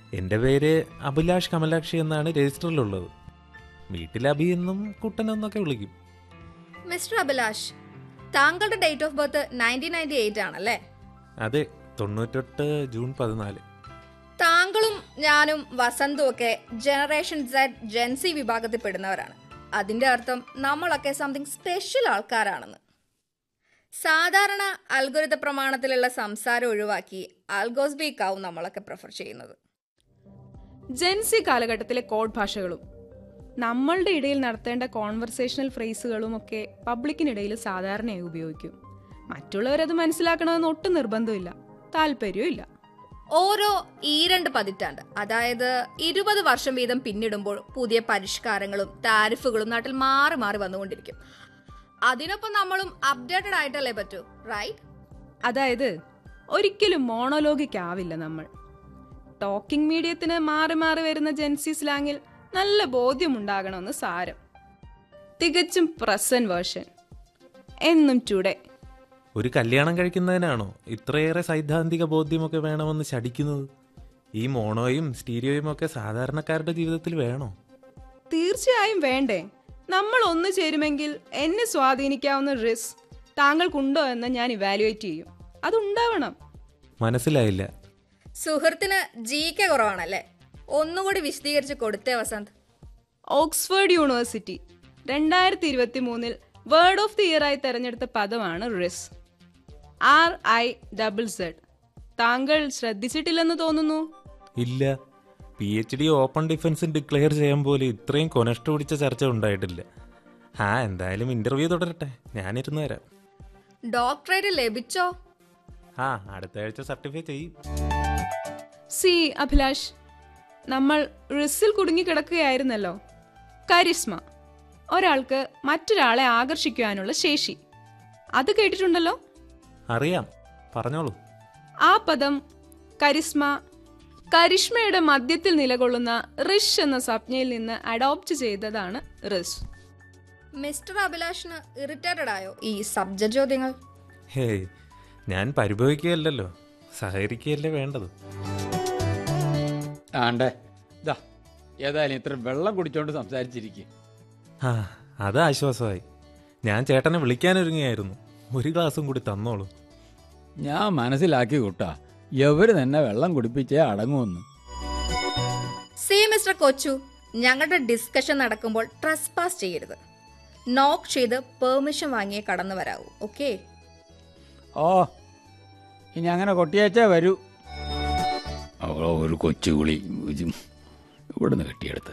എൻ്റെ പേര് അഭിലാഷ് കമലാക്ഷി എന്നാണ് രജിസ്റ്ററിലുള്ളത് വീട്ടിൽ അഭി എന്നും കുട്ടൻ എന്നൊക്കെ വിളിക്കും മിസ്റ്റർ അഭിലാഷ് താങ്കളുടെ date of birth nineteen ninety eight ആണല്ലേ അതെ തൊണ്ണൂറ്റെട്ട് ജൂൺ പതിനാല് താങ്കളും ഞാനും വസന്തും ഒക്കെ ജനറേഷൻ സെഡ് ജെൻസി വിഭാഗത്തിൽ പെടുന്നവരാണ് അതിന്റെ അർത്ഥം നമ്മളൊക്കെ സംതിങ് സ്പെഷ്യൽ ആൾക്കാരാണെന്ന് സാധാരണ അൽഗുരുത പ്രമാണത്തിലുള്ള സംസാരം ഒഴിവാക്കി ആൽഗോസ്ബിക്കാവും നമ്മളൊക്കെ പ്രിഫർ ചെയ്യുന്നത് ജെൻസി കാലഘട്ടത്തിലെ കോഡ് ഭാഷകളും നമ്മളുടെ ഇടയിൽ നടത്തേണ്ട കോൺവെർസേഷണൽ ഫ്രേസുകളും ഒക്കെ പബ്ലിക്കിനിടയിൽ സാധാരണയായി ഉപയോഗിക്കും മറ്റുള്ളവരത് മനസ്സിലാക്കണമെന്ന് ഒട്ടും നിർബന്ധമില്ല താല്പര്യവും ഇല്ല ഓരോ ഈ രണ്ട് പതിറ്റാണ്ട് അതായത് ഇരുപത് വർഷം വീതം പിന്നിടുമ്പോൾ പുതിയ പരിഷ്കാരങ്ങളും താരിഫുകളും നാട്ടിൽ മാറി മാറി വന്നുകൊണ്ടിരിക്കും അതിനൊപ്പം നമ്മളും അപ്ഡേറ്റഡ് ആയിട്ടല്ലേ പറ്റൂ റൈറ്റ് അതായത് ഒരിക്കലും മോണോലോഗിക് ആവില്ല നമ്മൾ ടോക്കിംഗ് മീഡിയത്തിന് മാറി മാറി വരുന്ന ജെൻസി സ്ലാങ്ങിൽ നല്ല ബോധ്യമുണ്ടാകണമെന്ന് സാരം തികച്ചും പ്രസന്റ് വേർഷൻ എന്നും ടുഡേ ഒരു കല്യാണം കഴിക്കുന്നതിനാണോ ഇത്രയേറെ സൈദ്ധാന്തിക ബോധ്യമൊക്കെ വേണമെന്ന് ശടിക്കുന്നത് ഈ മോണോയും സ്റ്റീരിയോയും ഒക്കെ സാധാരണക്കാരുടെ ജീവിതത്തിൽ വേണോ തീർച്ചയായും വേണ്ടേ നമ്മൾ ഒന്നു ചേരുമെങ്കിൽ എന്നെ സ്വാധീനിക്കാവുന്ന റിസ്ക് താങ്കൾക്കുണ്ടോ എന്ന് ഞാൻ ഇവാലുവേറ്റ് ചെയ്യും അതുണ്ടാവണം മനസ്സിലായില്ല സുഹൃത്തിന് ജി കെ കുറവാണല്ലേ ഒന്നുകൂടി വിശദീകരിച്ച് കൊടുത്തേ വസന്ത് ഓക്സ്ഫോർഡ് യൂണിവേഴ്സിറ്റി രണ്ടായിരത്തി ഇരുപത്തി മൂന്നിൽ വേർഡ് ഓഫ് ദി ഇയർ ആയി തെരഞ്ഞെടുത്ത പദമാണ് rizz R I double Z താങ്കൾ ശ്രദ്ധിച്ചിട്ടില്ലെന്ന് തോന്നുന്നു ഇല്ല P H D open defence declare ചെയ്യാൻ പോലും ഇത്രയും കൊനഷ്ട പിടിച്ച ചർച്ച ഉണ്ടായിട്ടില്ല ആ എന്തായാലും ഇന്റർവ്യൂ തുടരട്ടെ ഞാനിരുന്നു തരാം ഡോക്ടറേറ്റ് ലഭിച്ചോ ആ അടുത്ത ആഴ്ച സർട്ടിഫൈ ചെയ്യും സി അഭിലാഷ് നമ്മൾ റിസിൽ കുടുങ്ങിക്കിടക്കുകയായിരുന്നല്ലോ കരിസ്മ ഒരാൾക്ക് മറ്റൊരാളെ ആകർഷിക്കുവാനുള്ള ശേഷി അത് കേട്ടിട്ടുണ്ടല്ലോ അറിയാം പറഞ്ഞോളൂ ആ പദം കരിസ്മ കരിഷ്മയുടെ മധ്യത്തിൽ നിലകൊള്ളുന്ന റിഷ് എന്ന സംജ്ഞയിൽ നിന്ന് അഡോപ്റ്റ് ചെയ്തതാണ് റിസ് മിസ്റ്റർ അഭിലാഷിന് ഇറിറ്റേറ്റഡ് ആയോ ഈ സബ്ജക്ട് ചോദ്യങ്ങൾ ഹേയ് ഞാൻ പരിഭവിക്കുകയല്ലല്ലോ സഹകരിക്കുകയല്ലേ വേണ്ടത് ആണ്ടേ ഇതാ ഏതായാലും ഇത്ര വെള്ളം കുടിച്ചോണ്ട് സംസാരിച്ചിരിക്കും ആ അത് ആശ്വാസമായി ഞാൻ ചേട്ടനെ വിളിക്കാനൊരുങ്ങിയായിരുന്നു ഒരു ഗ്ലാസും കൂടി തന്നോളൂ ഞാൻ മനസ്സിലാക്കി കൂട്ടാ എവര് തന്നെ വെള്ളം കുടിപ്പിച്ചേ അടങ്ങുമെന്ന് സി മിസ്റ്റർ കൊച്ചു ഞങ്ങളുടെ ഡിസ്കഷൻ നടക്കുമ്പോൾ ട്രസ് പാസ് ചെയ്യരുത് നോക്ക് ചെയ്ത് പെർമിഷൻ വാങ്ങിയേ കടന്നു വരാവൂ ഓക്കെ ഓ ഇനി അങ്ങനെ കൊട്ടിയേച്ചേ വരൂ അവളോ ഒരു കൊച്ചുകുളി ഇവിടുന്ന് കെട്ടിയെടുത്ത്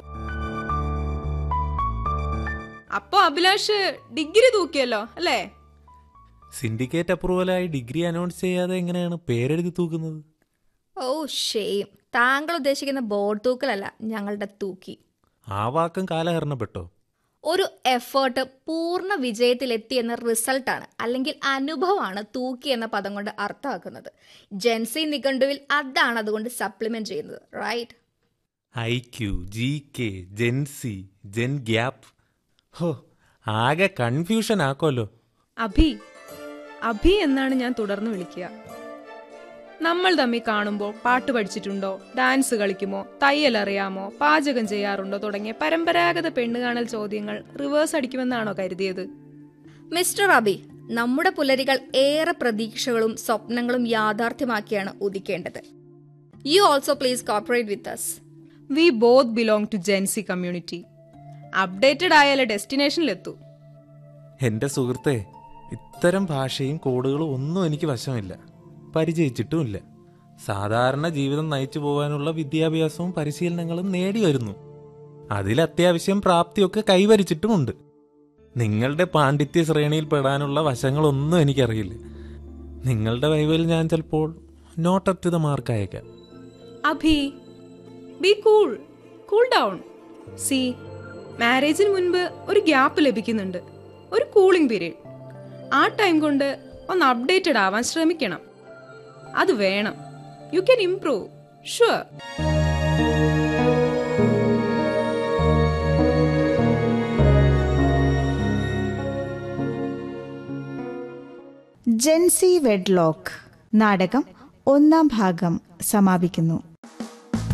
അപ്പോ അഭിലാഷ് ഡിഗ്രി തൂക്കിയല്ലോ അല്ലേ സിൻഡിക്കേറ്റ് അപ്രൂവലായി ഡിഗ്രി അനൗൺസ് ചെയ്യാതെ എങ്ങനെയാണ് പേരെഴുതി തൂക്കുന്നത് ഓ ഷെയിം താങ്കൾ ഉദ്ദേശിക്കുന്ന ബോർഡ് തൂക്കലല്ല ഞങ്ങളുടെ തൂക്കി ആ വാക്കും കാലഹരണപ്പെട്ടോ ഒരു എഫേർട്ട് പൂർണ്ണ വിജയത്തിലെത്തി എന്ന റിസൾട്ടാണ് അല്ലെങ്കിൽ അനുഭവമാണ് തൂക്കി എന്ന പദം കൊണ്ട് അർത്ഥമാക്കുന്നത് ജെൻസി നിഘണ്ടുവിൽ അതാണ് അതുകൊണ്ട് സപ്ലിമെന്റ് ചെയ്യുന്നത് right I Q G K gen Z gen gap ഹോ ആകെ കൺഫ്യൂഷൻ ആക്കോല്ലോ അഭി അഭി എന്നാണ് ഞാൻ തുടർന്ന് വിളിക്കുക നമ്മൾ തമ്മിൽ കാണുമ്പോൾ പാട്ട് പഠിച്ചിട്ടുണ്ടോ ഡാൻസ് കളിക്കുമോ തയ്യൽ അറിയാമോ പാചകം ചെയ്യാറുണ്ടോ തുടങ്ങിയ പരമ്പരാഗത പെണ്ണുകാണൽ ചോദ്യങ്ങൾ റിവേഴ്സ് അടിക്കുമെന്നാണോ കരുതിയത് മിസ്റ്റർ അബി നമ്മുടെ പുലരികൾ ഏറെ പ്രതീക്ഷകളും സ്വപ്നങ്ങളും യാഥാർത്ഥ്യമാക്കിയാണ് ഉദിക്കേണ്ടത് you also please cooperate with us we both belong to gen Z community updated ആയാലേ ഡെസ്റ്റിനേഷനിലെത്തൂ എൻ്റെ സുഹൃത്തെ ഇത്തരം ഭാഷയും കോഡുകളും ഒന്നും എനിക്ക് വശമില്ല പരിചയിച്ചിട്ടുമില്ല സാധാരണ ജീവിതം നയിച്ചു പോകാനുള്ള വിദ്യാഭ്യാസവും പരിശീലനങ്ങളും നേടി വരുന്നു അതിൽ അത്യാവശ്യം പ്രാപ്തിയൊക്കെ കൈവരിച്ചിട്ടുമുണ്ട് നിങ്ങളുടെ പാണ്ഡിത്യ ശ്രേണിയിൽ പെടാനുള്ള വശങ്ങളൊന്നും എനിക്കറിയില്ല നിങ്ങളുടെ വൈവിൽ ഞാൻ ചിലപ്പോൾ not up to the mark അയക്കാം Abhi be cool cool down see മാരേജിന് മുൻപ് ഒരു ഗ്യാപ്പ് ലഭിക്കുന്നുണ്ട് ഒരു കൂളിംഗ് പീരീഡ് ആ ടൈം കൊണ്ട് ഒന്ന് അപ്ഡേറ്റഡ് ആവാൻ ശ്രമിക്കണം അത് വേണം you can improve sure gen Z wedlock നാടകം ഒന്നാം ഭാഗം സമാപിക്കുന്നു